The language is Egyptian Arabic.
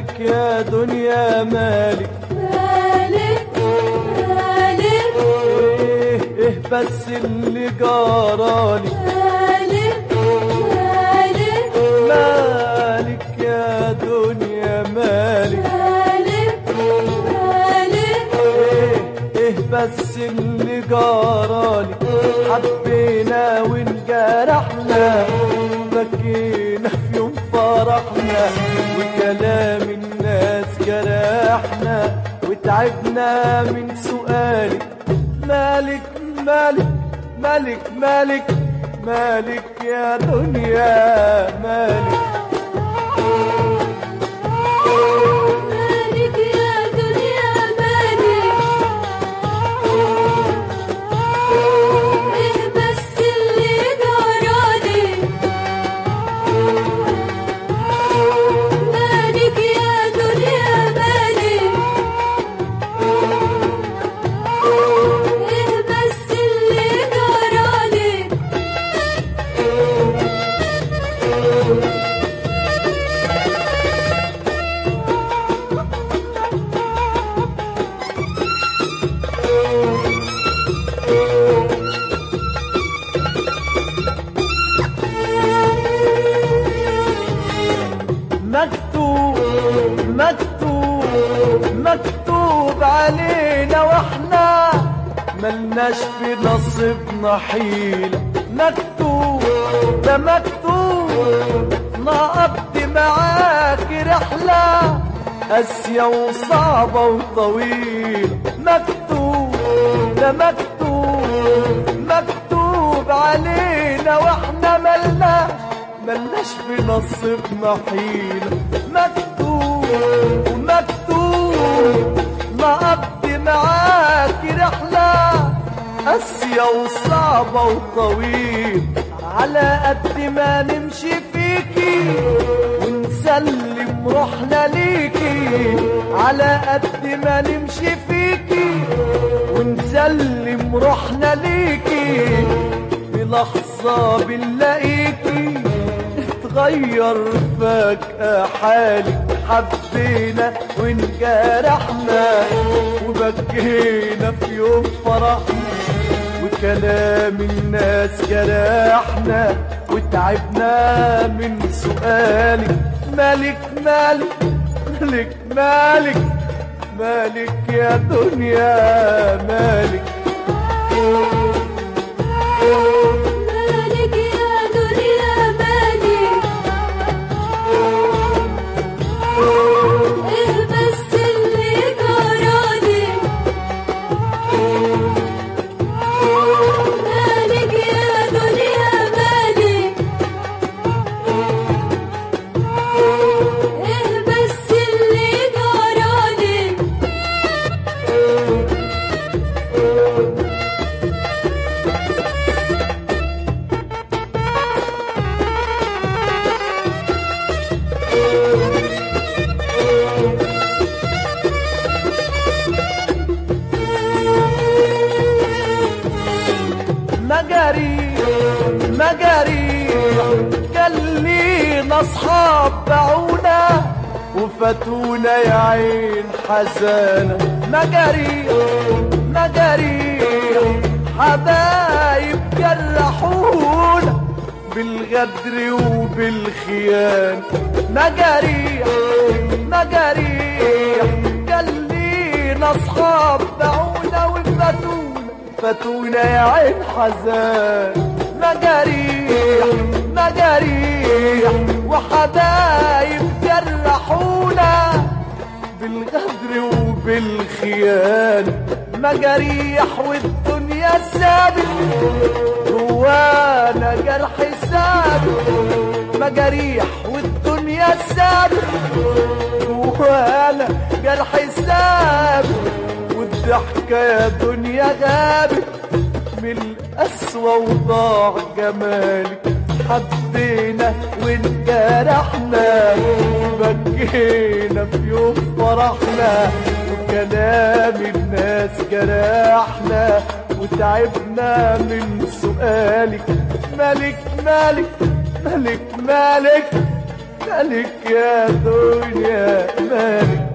مالك يا دنيا مالك مالك مالك ايه ايه بس اللي جرالي مالك مالك مالك يا دنيا مالك مالك مالك ايه ايه بس اللي جرالي حبينا وانجرحنا بكينا في يوم فرحنا وكلام الناس جرحنا وتعبنا من سؤالك مالك مالك مالك مالك مالك يا دنيا مالك مالك يا دنيا مالك ايه بس اللي جرالي مالك يا دنيا مالك ايه بس اللي جرالي مكتوب مكتوب مكتوب علينا واحنا ملناش في نصيبنا حيلة مكتوب ده مكتوب نقضي معاك رحلة قاسية وصعبة وطويلة مكتوب ده مكتوب مكتوب علينا واحنا ملناش ملناش في نصيبنا حيلة مكتوب مكتوب نقضي معاك رحلة قاسية وصعبة وطويل على قد ما نمشي فيكي ونسلم روحنا ليكي على قد ما نمشي فيكي ونسلم روحنا ليكي في لحظة بنلاقيكي اتغير فجأة حالك حبينا وانجرحنا وبكينا في يوم فرحنا وكلام الناس جرحنا وتعبنا من سؤالك مالك مالك مالك مالك مالك يا دنيا مالك مالك يا دنيا مالك ايه بس اللي جرالي مالك يا دنيا مالك ايه بس اللي جرالي مجاري مجاري قال لينا اصحاب باعونا وفاتونا يا عين حزانة مجاري مجاري حبايب جرحونا بالغدر وبالخيانة مجاري مجاري قال لينا اصحاب باعونا وفاتونا فاتونا يا عين حزان مجاريح مجاريح وحبايب جرحونا بالغدر وبالخيانة مجاريح والدنيا سابت جوانا جرح سابت مجاريح والدنيا سابت جوانا جرح سابت والضحكة يا دنيا غابت من القسوة وضاع جمالك حبينا وانجرحنا وبكينا في يوم فرحنا وكلام الناس جرحنا وتعبنا من سؤالك مالك مالك مالك مالك مالك يا دنيا مالك